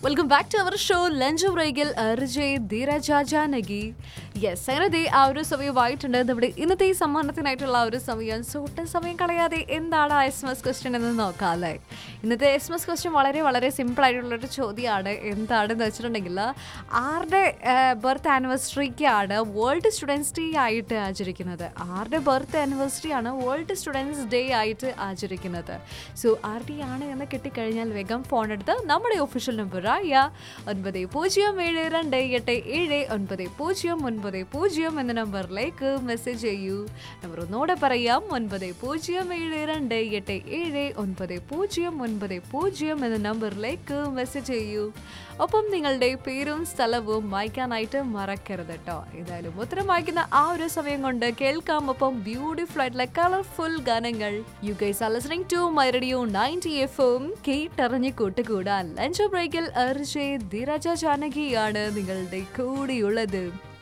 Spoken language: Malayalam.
welcome back to our show lunch ബ്രേക്കിൽ അർജയ് ധീരജ ജാനകി യെസ് അങ്ങനെ ദേ ആ ഒരു സമയമായിട്ടുണ്ട് നമ്മുടെ ഇന്നത്തെ ഈ സമ്മാനത്തിനായിട്ടുള്ള ആ ഒരു സമയം സൂട്ടൻ സമയം കളയാതെ എന്താണ് ആ എസ് എം എസ് ക്വസ്റ്റ്യൻ എന്ന് നോക്കാം അല്ലേ ഇന്നത്തെ എസ് എം എസ് ക്വസ്റ്റ്യൻ വളരെ വളരെ സിമ്പിൾ ആയിട്ടുള്ളൊരു ചോദ്യമാണ് എന്താണെന്ന് വെച്ചിട്ടുണ്ടെങ്കിൽ ആരുടെ ബർത്ത് ആനിവേഴ്സറിക്കാണ് വേൾഡ് സ്റ്റുഡൻസ് ഡേ ആയിട്ട് ആചരിക്കുന്നത് ആരുടെ ബർത്ത് ആനിവേഴ്സറി ആണ് വേൾഡ് സ്റ്റുഡൻസ് ഡേ ആയിട്ട് ആചരിക്കുന്നത് സോ ആരുടെയാണ് എന്ന് കിട്ടിക്കഴിഞ്ഞാൽ വേഗം ഫോൺ എടുത്ത് നമ്മുടെ ഒഫീഷ്യൽ നമ്പറായ ഒൻപത് പൂജ്യം ഏഴ് രണ്ട് എട്ട് ഏഴ് ഒൻപത് പൂജ്യം ഒൻപത് പൂജ്യം എന്ന നമ്പറിലേക്ക് മെസ്സേജ് ചെയ്യൂ നമ്പർ ഒന്നുകൂടെ പറയാം ഒൻപത് പൂജ്യം ഏഴ് രണ്ട് എട്ട് ഏഴ് ഒൻപത് പൂജ്യം ഒൻപത് പൂജ്യം എന്ന നമ്പറിലേക്ക് മെസ്സേജ് ചെയ്യൂ ഒപ്പം നിങ്ങളുടെ പേരും സ്ഥലവും വായിക്കാനായിട്ട് മറക്കരുത് കേട്ടോ ഏതായാലും ഉത്തരം വായിക്കുന്ന ആ ഒരു സമയം കൊണ്ട് കേൾക്കാം ഒപ്പം ബ്യൂട്ടിഫുൾ ആയിട്ടുള്ള കളർഫുൾ ഗാനങ്ങൾ you guys are listening to my radio ninety എഫും കേട്ടറിഞ്ഞ് കൂട്ടുകൂടാൻ ലഞ്ച് ബ്രേക്കിൽ അർജയ് ധീരജ ജാനകിയാണ് നിങ്ങളുടെ കൂടെയുള്ളത്